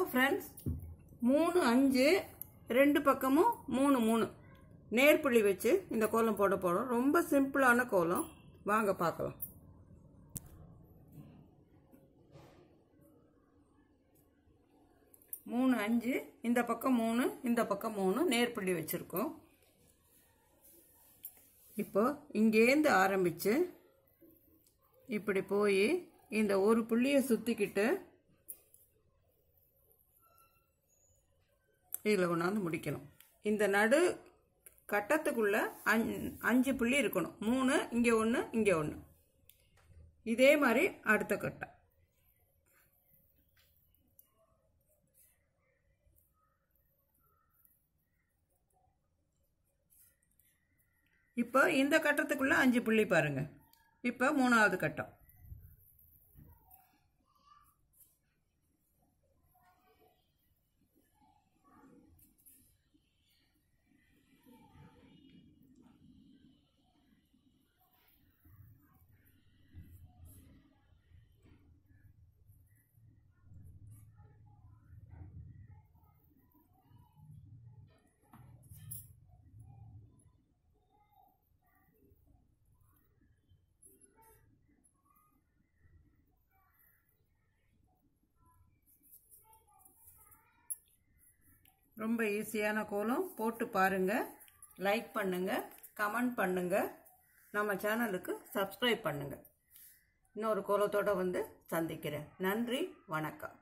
friends மூணு அஞ்சு ரெண்டு பக்கமும் மூணு மூணு நேர்புள்ளி வச்சு இந்த கோலம் போட போகிறோம் ரொம்ப சிம்பிளான கோலம் வாங்க பார்க்கலாம் மூணு அஞ்சு இந்த பக்கம் மூணு இந்த பக்கம் மூணு நேர்புள்ளி வச்சுருக்கோம் இப்போ இங்கேருந்து ஆரம்பித்து இப்படி போய் இந்த ஒரு புள்ளியை சுற்றிக்கிட்டு இதில் கொண்டாந்து முடிக்கணும் இந்த நடு கட்டத்துக்குள்ள அஞ்சு புள்ளி இருக்கணும் மூணு இங்கே ஒன்று இங்கே ஒன்று இதே மாதிரி அடுத்த கட்டம் இப்போ இந்த கட்டத்துக்குள்ள அஞ்சு புள்ளி பாருங்க இப்போ மூணாவது கட்டம் ரொம்ப ஈஸியான கோலம் போட்டு பாருங்க லைக் பண்ணுங்க கமெண்ட் பண்ணுங்க நம்ம சேனலுக்கு சப்ஸ்கிரைப் பண்ணுங்க இன்னொரு கோலத்தோட வந்து சந்திக்கிறேன் நன்றி வணக்கம்